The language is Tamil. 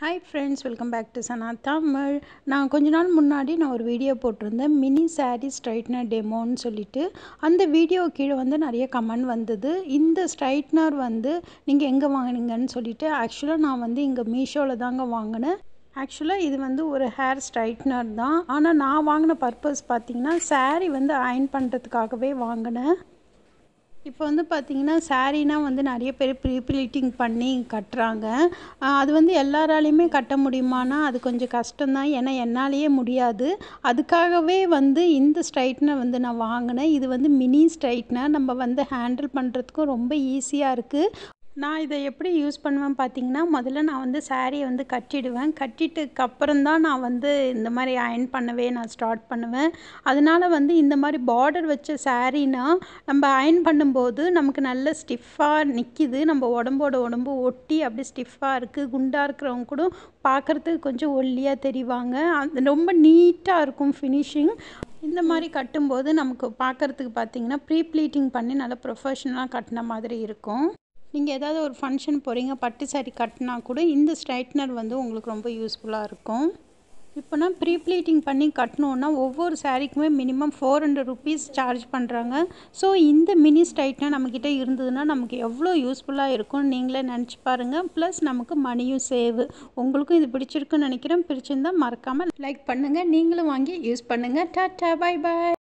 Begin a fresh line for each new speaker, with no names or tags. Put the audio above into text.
hi friends welcome back to Sana Tamil நான் கொஞ்ச நாள் முன்னாடி நான் ஒரு வீடியோ போட்டிருந்தேன் மினி சாரீ ஸ்ட்ரைட்னர் டெமோன்னு சொல்லிட்டு அந்த வீடியோ கீழே வந்து நிறைய கமெண்ட் வந்தது இந்த ஸ்ட்ரைட்னர் வந்து நீங்கள் எங்கே வாங்கினீங்கன்னு சொல்லிட்டு ஆக்சுவலாக நான் வந்து இங்கே மீஷோவில் தாங்க வாங்கினேன் ஆக்சுவலாக இது வந்து ஒரு ஹேர் ஸ்ட்ரைட்னர் தான் ஆனால் நான் வாங்கின பர்பஸ் பார்த்திங்கன்னா saree வந்து அயன் பண்ணுறதுக்காகவே வாங்கினேன் இப்போ வந்து பார்த்திங்கன்னா சாரீனா வந்து நிறைய பேர் ப்ரீ ப்ளீட்டிங் பண்ணி கட்டுறாங்க ஆஹ் அது வந்து எல்லாராலையுமே கட்ட முடியுமானா அது கொஞ்சம் கஷ்டம்தான் ஏன்னா என்னாலேயே முடியாது அதுக்காகவே வந்து இந்த ஸ்ட்ரைட்னர் வந்து நான் வாங்கினேன் இது வந்து மினி ஸ்ட்ரைட்னர் நம்ம வந்து ஹேண்டில் பண்ணுறதுக்கும் ரொம்ப ஈஸியாக இருக்குது நான் இதை எப்படி யூஸ் பண்ணுவேன் பார்த்தீங்கன்னா முதல்ல நான் வந்து சாரியை வந்து கட்டிடுவேன் கட்டிட்டுக்கு அப்புறம் தான் நான் வந்து இந்த மாதிரி அயன் பண்ணவே நான் ஸ்டார்ட் பண்ணுவேன் அதனால வந்து இந்த மாதிரி பார்டர் வச்ச சாரீனா நம்ம அயன் பண்ணும்போது நமக்கு நல்ல ஸ்டிஃபாக நிற்கிது நம்ம உடம்போட உடம்பு ஒட்டி அப்படி ஸ்டிஃபாக இருக்குது குண்டாக இருக்கிறவங்க கூட பார்க்குறதுக்கு கொஞ்சம் ஒல்லியாக தெரிவாங்க அது ரொம்ப நீட்டாக இருக்கும் ஃபினிஷிங் இந்த மாதிரி கட்டும்போது நமக்கு பார்க்குறதுக்கு பார்த்தீங்கன்னா ப்ரீ ப்ளீட்டிங் பண்ணி நல்லா ப்ரொஃபஷ்னலாக கட்டின மாதிரி இருக்கும் நீங்கள் ஏதாவது ஒரு ஃபங்க்ஷன் போகிறீங்க பட்டு சாரி கட்டினா கூட இந்த ஸ்ட்ரைட்னர் வந்து உங்களுக்கு ரொம்ப யூஸ்ஃபுல்லாக இருக்கும் இப்போ நான் ப்ரீ ப்ளீட்டிங் பண்ணி கட்டணுன்னா ஒவ்வொரு சாரீக்குமே minimum four hundred rupees charge பண்ணுறாங்க ஸோ இந்த மினி ஸ்ட்ரைட்னர் நம்மக்கிட்ட இருந்ததுன்னா நமக்கு எவ்வளோ யூஸ்ஃபுல்லாக இருக்கும்னு நீங்களே நினச்சி பாருங்கள் ப்ளஸ் நமக்கு மணியும் சேவ் உங்களுக்கும் இது பிடிச்சிருக்குன்னு நினைக்கிறேன் பிடிச்சிருந்தா மறக்காமல் லைக் பண்ணுங்கள் நீங்களும் வாங்கி யூஸ் பண்ணுங்கள் டாட்டா பை பாய்